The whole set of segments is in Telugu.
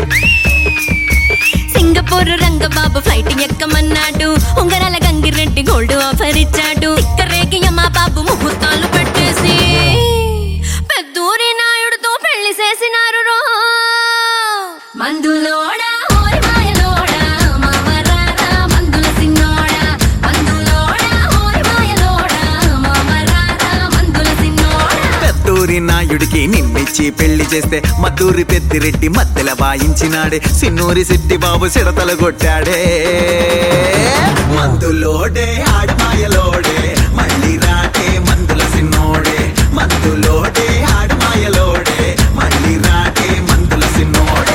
సింగపూర్ రంగబాబు ఫ్లైట్ ఎక్కమన్నాడు ఉంగరాల గంగిరెడ్డి గోల్డ్ ఆఫర్ ఇచ్చాడు ఇక్కరేకి మా బాబు ముహూర్తాలు పెట్టేసి పెద్దూరి నాయుడుతో పెళ్లి చేసినారు రో మందులోడా ఓయ్ మాయలోడా మామరారా మందుల సిన్నోడా మందులోడా ఓయ్ మాయలోడా మామరారా మందుల సిన్నోడా పెద్దూరి నాయుడికి నిన్నిచ్చి పెళ్లి చేస్తే మద్దూరి పెద్దిరెడ్డి మద్దెల వాయించినాడే సిన్నూరి సిట్టి బాబు సిడతలు కొట్టాడే మందులోడే ఆడమాయలోడే మళ్ళీ రాటే మందుల సిన్నోడే మందులోడే ఆడమాయలోడే మళ్ళీ రాటే మందుల సిన్నోడే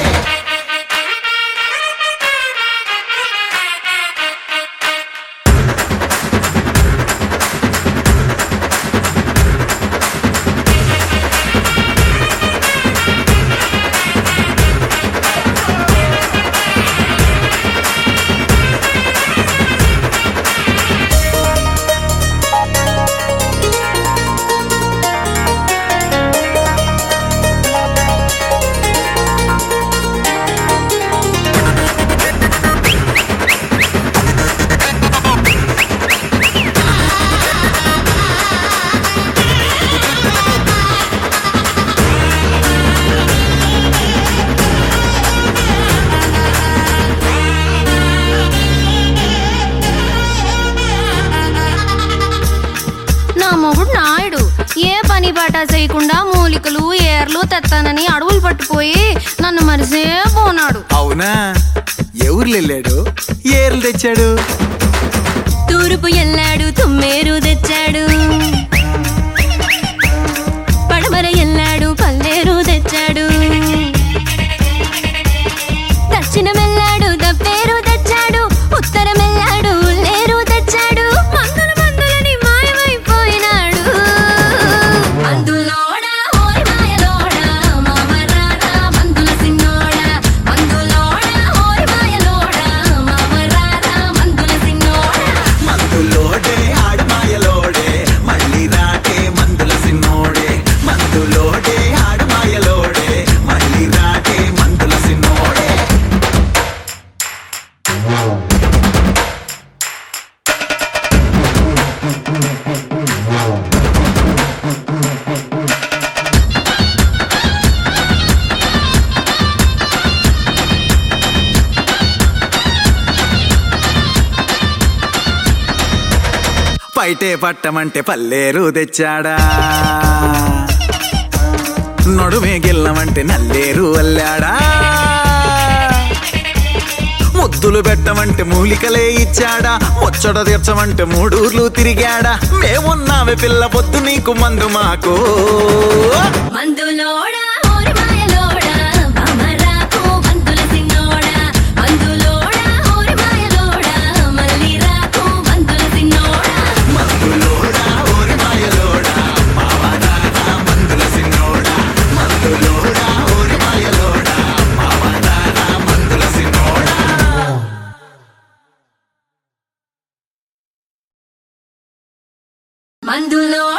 నా మొగుడు నాయుడు ఏ పని పాట చేయకుండా మూలికలు ఏర్లు తెత్తానని అడవులు పట్టుపోయి నన్ను మరిసే పోనాడు అవునా ఎవరు వెళ్ళాడు ఏర్లు తెచ్చాడు తూర్పు ఎల్లాడు తుమ్మేరు తెచ్చాడు పడమర ఎల్లాడు పల్లేరు తెచ్చాడు దక్షిణం ఎల్లాడు దప్పేరు తెచ్చాడు ఉత్తరం ఎల్లాడు లేరు తెచ్చాడు మందుల మందులని మాయమైపోయినాడు మందులోడా ఓయ్ మాయలోడా మామరారా మందుల సిన్నోడా మందులోడా ఓయ్ మాయలోడా మామరారా మందుల సిన్నోడా మందులోడే ఆడమాయలోడే మళ్ళీ రాటే మందుల సిన్నోడే మందులోడే ఆడమాయలోడే మళ్ళీ రాటే మందుల సిన్నోడే పైటే పట్టమంటే పల్లేరు తెచ్చాడా నడుమే గిల్లమంటే నల్లేరు అల్లాడా ముద్దులు పెట్టమంటే మూలికలే ఇచ్చాడా ముచ్చట తీర్చమంటే మూడూర్లు తిరిగాడా మేమున్నావే పిల్ల పొద్దు నీకు మందు మాకు మందులోడా ఓరి మాయలోడా మామరాకు మందుల సిన్నోడా మందులోడా ఓరి మాయలోడా మళ్ళీ రాకు మందుల సిన్నోడా మందులోడా ఓరి మాయలోడా మావదారా మందుల సిన్నోడా మందులోడా ఓరి మాయలోడా మావదారా మందుల సిన్నోడా మందులోడా